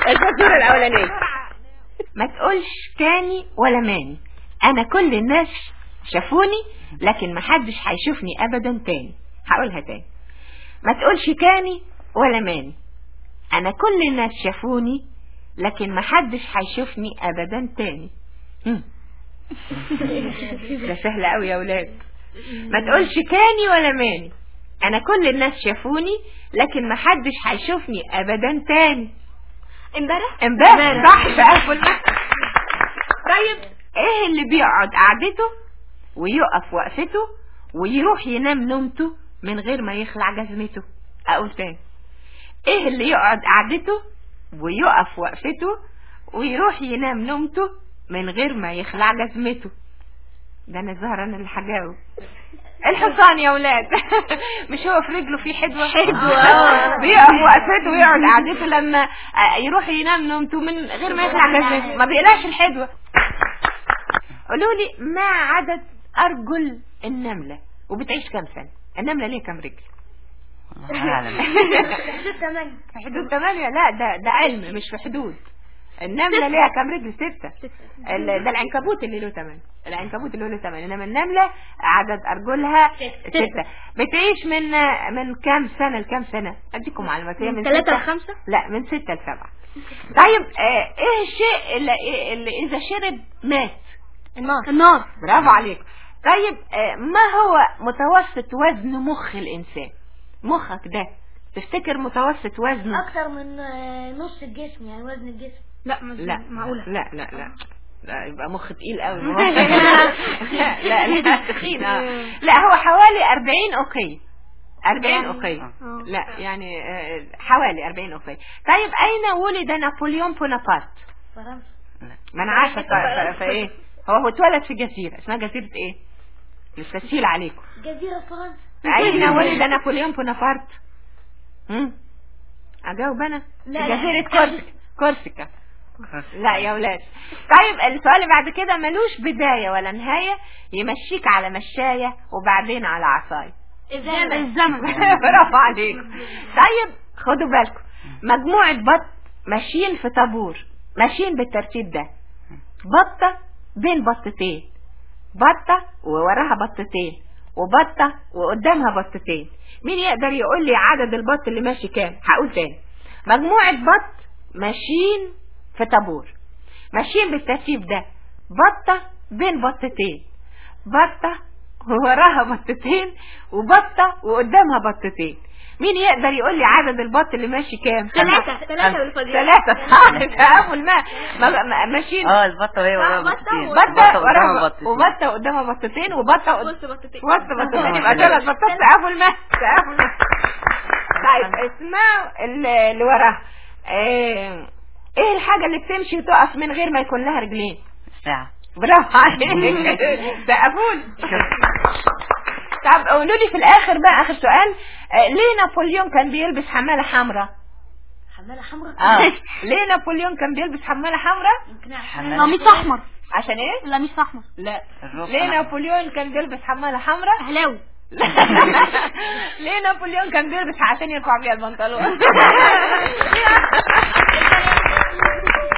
الفاتورة الأولانية ما تقولش كاني ولا ماني أنا كل الناس شافوني لكن ما حدش هيشوفني أبدا تاني هقولها تاني ما تقولش كاني ولا ماني أنا كل الناس شافوني لكن ما حدش هيشوفني أبدا تاني هم. ده سهل قوي يا ولاد ما تقولش كاني ولا ماني انا كل الناس شافوني لكن ما حدش هيشوفني ابدا تاني امبارح امبارح صح في ألف المثل طيب ايه اللي بيقعد قعدته ويقف وقفته ويروح ينام نومته من غير ما يخلع جزمته اقول تاني ايه اللي يقعد قعدته ويقف وقفته ويروح ينام نومته من غير ما يخلع جزمته ده انا زهرة انا اللي هجاوب الحصان يا ولاد مش هو في رجله في حدوة حدوة. بيقف وقفته ويقعد قعدته لما آه، يروح ينام نومته من غير ما يخلع جزمته ما بيقلعش الحدوة قولوا لي ما عدد ارجل النملة وبتعيش كام سنة النملة ليه كام رجل الله أعلم ثمانية في حدود ثمانية لا ده ده علم مش في حدود النملة ليها كام رجل ستة ال- ده العنكبوت اللي له ثمانية العنكبوت اللي له ثمانية انما النملة عدد ارجلها ستة بتعيش من من كام سنة لكام سنة اديكم معلومات هي من ثلاثة ستة- لخمسة؟ لا من ستة لسبعة طيب آه، ايه الشيء اللي, اللي اذا شرب مات النار النار برافو عليك طيب آه، ما هو متوسط وزن مخ الانسان مخك ده تفتكر متوسط وزنه اكتر من آه، نص الجسم يعني وزن الجسم لا مش لا معقولة لا لا لا لا يبقى مخ تقيل قوي لا لا لا تخين آه. لا هو حوالي 40 اوكي 40 اوكي آه. لا يعني آه، حوالي 40 اوكي طيب اين ولد نابليون بونابرت فرنسا ما انا عارفه ف- ف- فايه هو هو اتولد في جزيره اسمها جزيره ايه للتسهيل عليكم جزيرة فرنسا أين ولد نابليون بونابرت؟ هم؟ أجاوب أنا؟ لا، في لا. جزيرة كورسيكا كورسيكا لا يا ولاد طيب السؤال اللي بعد كده ملوش بداية ولا نهاية يمشيك على مشاية وبعدين على عصاية الزمن الزمن برافو عليك طيب خدوا بالكم مجموعة بط ماشيين في طابور ماشيين بالترتيب ده بطة بين بطتين بطة ووراها بطتين وبطة وقدامها بطتين مين يقدر يقول لي عدد البط اللي ماشي كام هقول تاني مجموعة بط ماشيين في طابور ماشيين بالترتيب ده بطة بين بطتين بطة ووراها بطتين وبطة وقدامها بطتين مين يقدر يقول لي عدد البط اللي ماشي كام ثلاثة ثلاثة بالفضيل ثلاثة صح تأمل ما ما- ما- ماشيين اه البطة وهي وراها بطة بطتين بطة وراها وراها بطتين وبطة قدامها بطتين وبطة قد- وسط بطتين وسط بطتين يبقى ثلاثة. ثلاث بطات تقابل ما تقابل ما طيب اسمعوا اللي اللي وراها آه، ايه الحاجة اللي بتمشي وتقف من غير ما يكون لها رجلين ساعة برافو عليك سقفول طب قولوا لي في الاخر بقى اخر سؤال آه، ليه نابليون كان بيلبس حمالة حمراء حمالة حمراء اه ليه نابليون كان بيلبس حمالة حمراء يمكن حمالة. قميص احمر عشان ايه قميص احمر لا الروح ليه أحمر. نابليون كان بيلبس حمالة حمراء اهلاوي ليه نابليون كان بيلبس عشان يرفع بيها البنطلون